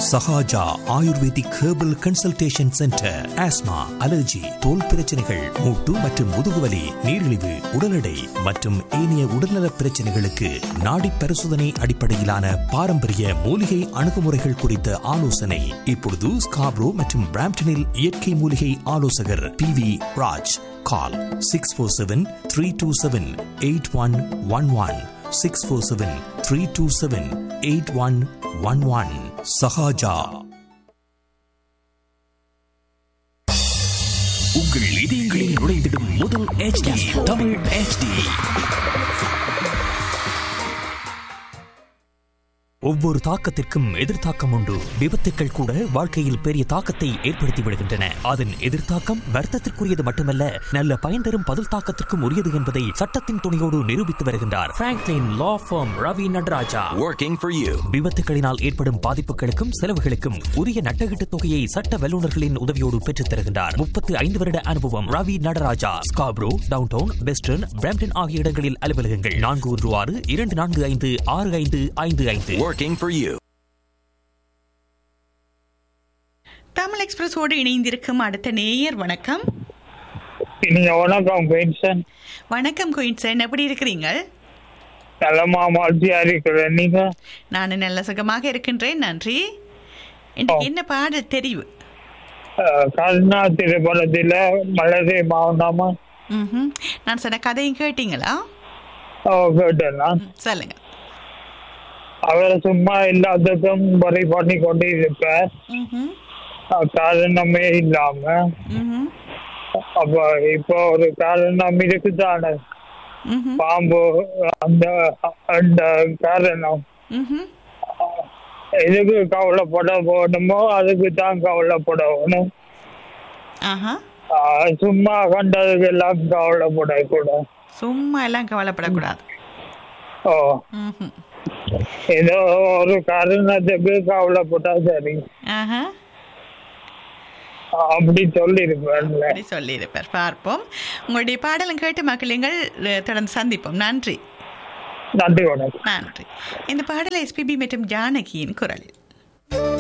Sahaja ayurvedic herbal consultation centre asthma allergy தோல் பிரச்சனைகள் மூட்டு மற்றும் முதுகுவலி நீரிழிவு உடல் எடை மற்றும் ஏனைய உடல்நல பிரச்சனைகளுக்கு நாடி பரிசோதனை அடிப்படையிலான பாரம்பரிய மூலிகை அணுகுமுறைகள் குறித்த ஆலோசனை இப்பொழுது ஸ்காப்ரோ மற்றும் பிராம்டனில் இயற்கை மூலிகை ஆலோசகர் P V Raj call six four seven three two seven eight one one one six four seven three two seven eight one one one Sahaja உங்கள் இதயங்களில் நுழைந்திடும் முதல் HD தமிழ் HD ஒவ்வொரு தாக்கத்திற்கும் எதிர்த்தாக்கம் உண்டு விபத்துக்கள் கூட வாழ்க்கையில் பெரிய தாக்கத்தை ஏற்படுத்தி விடுகின்றன அதன் எதிர்த்தாக்கம் வர்த்தத்திற்குரியது மட்டுமல்ல நல்ல பயன் தரும் பதில் தாக்கத்திற்கும் உரியது என்பதை சட்டத்தின் துணையோடு நிரூபித்து வருகின்றார் Franklin law firm Ravi Nataraja working for you விபத்துகளினால் ஏற்படும் பாதிப்புகளுக்கும் செலவுகளுக்கும் உரிய நட்டகீட்டு தொகையை சட்ட வல்லுநர்களின் உதவியோடு பெற்றுத் தருகின்றார் முப்பத்து ஐந்து வருட அனுபவம் Ravi Nataraja Scarborough downtown western Brampton ஆகிய இடங்களில் அலுவலகங்கள் நான்கு ஒன்று ஆறு இரண்டு நான்கு ஐந்து ஆறு ஐந்து ஐந்து ஐந்து working for you தமிழ் எக்ஸ்பிரஸோடு இணைந்திருக்கும் அடுத்த நேயர் வணக்கம் நீங்க வணக்கம் பென்ஷன் வணக்கம் குயின்சன் எப்படி இருக்கிறீங்க நலமா மகிழ்ச்சியா இருக்கிறேன் நீங்க நான் நல்ல சுகமாக இருக்கின்றேன் நன்றி இன்றைக்கு என்ன பாடல் தெரிவு அஹ், கருணா திரைப்படத்துல மலரே மாவனாமா ம்ஹும். நான் சொன்ன கதையும் கேட்டீங்களா கேட்டேன்னா ம், சொல்லுங்க அவர் சும்மா எல்லாத்துக்கும் வரி பண்ணி கொண்டு இருப்பார் ம்ஹும். அஹ், காரணமே இல்லாம ம்ஹும். அப்ப இப்போ ஒரு காரணம் இருக்குதானே ம்ஹும். பாம்பு அந்த அந்த காரணம் ம்ஹும். எதுக்கு கவலைப்பட போகணுமோ அதுக்கு தான் கவலைப்படணும் ஆஹா ஆஹ் சும்மா கண்டதுக்கு எல்லாம் கவலைப்படக்கூடாது சும்மா எல்லாம் கவலைப்படக்கூடாது ஓ ம்ஹும். ஏதோ ஒரு காரணத்துக்கு கவலைப்பட்டா சரி ஆஹா அப்படி சொல்லியிருப்பேன்ல அப்படி சொல்லியிருப்பார் பார்ப்போம் உங்களுடைய பாடலும் கேட்டு மக்களுங்கள் தொடர்ந்து சந்திப்போம் நன்றி நன்றி வணக்கம் நன்றி இந்த பாடல் எஸ்பிபி மற்றும் ஜானகியின் குரலில்